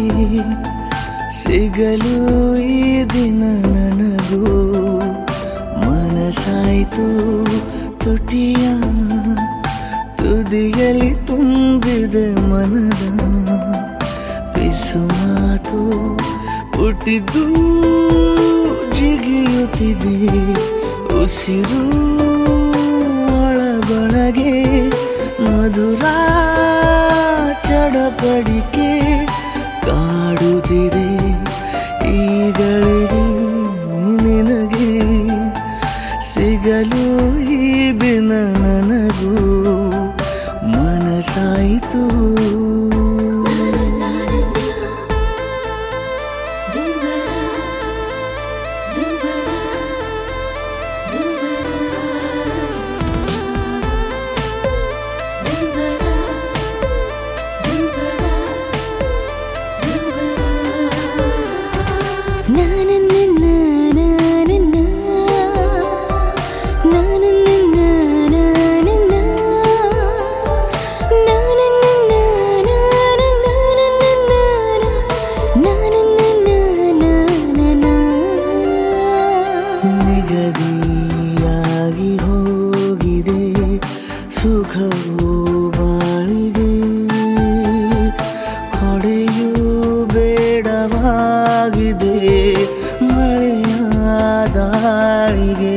ಸಿಗಲು ಈ ದಿನ ನನಗೂ ಮನಸಾಯ್ತು ತುಟಿಯ ತುದಿಯಲ್ಲಿ ತುಂಬಿದೆ ಮನದ ಪಿಸು ಮಾತು ಹುಟ್ಟಿದ್ದು ಜಿಗಿಯುತ್ತಿದೆ ಉಸಿರು ಒಳಗೊಳಗೆ ಮಧುರ ಚಡಪಡಿಕೆ ಕಾಡುತ್ತಿದೆ ಈಗಳಿಗೆ ನಿನಗೆ ಸಿಗಲು ಈ ದಿನ ನನಗೂ ಮನಸಾಯಿತು ನಿಗದಿಯಾಗಿ ಹೋಗಿದೆ ಸುಖವು ಬಾಳಿಗೆ ಕೊಡೆಯೂ ಬೇಡವಾಗಿದೆ ಮಳೆಯ ದಾಳಿಗೆ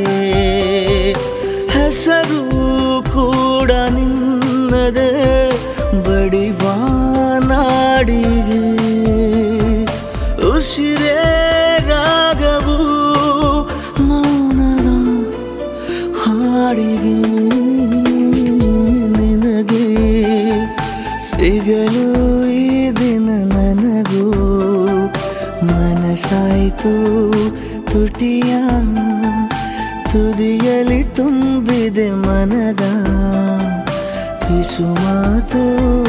ಹೆಸರು ಕೂಡ ನಿನ್ನದೆ ಬಡಿವ ನಾಡಿಗೆ ಉಸಿರೇ ರಾಗವು ಮೌನದ ಹಾಡಿಗೆ ನಿನಗೆ ಸಿಗಲು ಈ ದಿನ ನನಗೂ ಮನಸಾಯ್ತು ತುಟಿಯ ತುದಿಯಲ್ಲಿ ತುಂಬಿದೆ ಮನದ ಪಿಸು ಮಾತು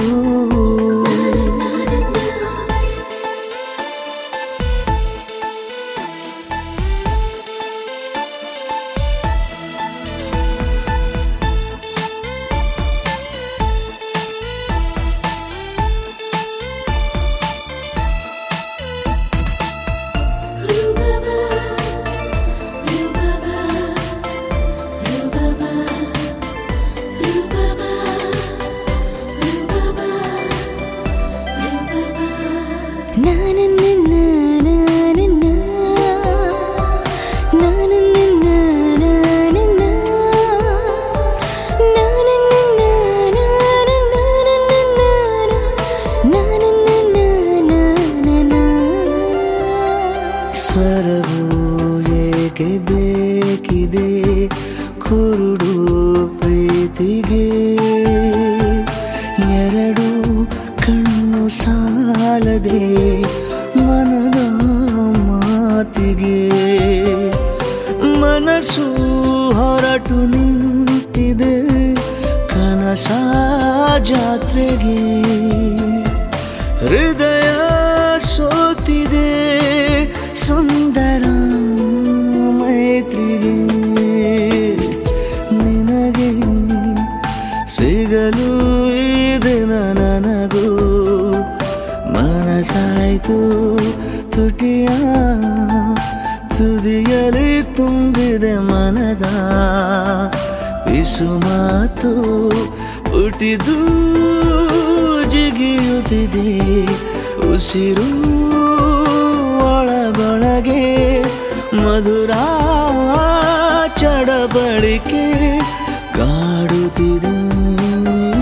ಸ್ವರವು ಏಕೆ ಬೇಕಿದೆ ಕುರುಡು ಪ್ರೀತಿಗೆ ಎರಡು ಕಣ್ಣು ಸಾಲದೆ ಮನದ ಮಾತಿಗೆ ಮನಸ್ಸು ಹೊರಟು ನಿಂತಿದೆ ಕನಸ ಜಾತ್ರೆಗೆ ಹೃದಯ ಸೋತಿದೆ ಸುಂದರ ಮೈತ್ರಿಗೆ ನಿನಗೆ ಸಿಗಲು ಈ ದಿನ ನನಗೂ ಮನಸಾಯ್ತು ತುಟಿಯ ತುದಿಯಲಿ ತುಂಬಿದೆ ಮನದ ಪಿಸು ಮಾತು ಹುಟ್ಟಿದು ಜಿಗಿಯುತ್ತಿದೆ ಉಸಿರು ಒಳಗೊಳಗೆ ಮಧುರ ಚಡಬಡಿಕೆ ಕಾಡುತ್ತಿದೆ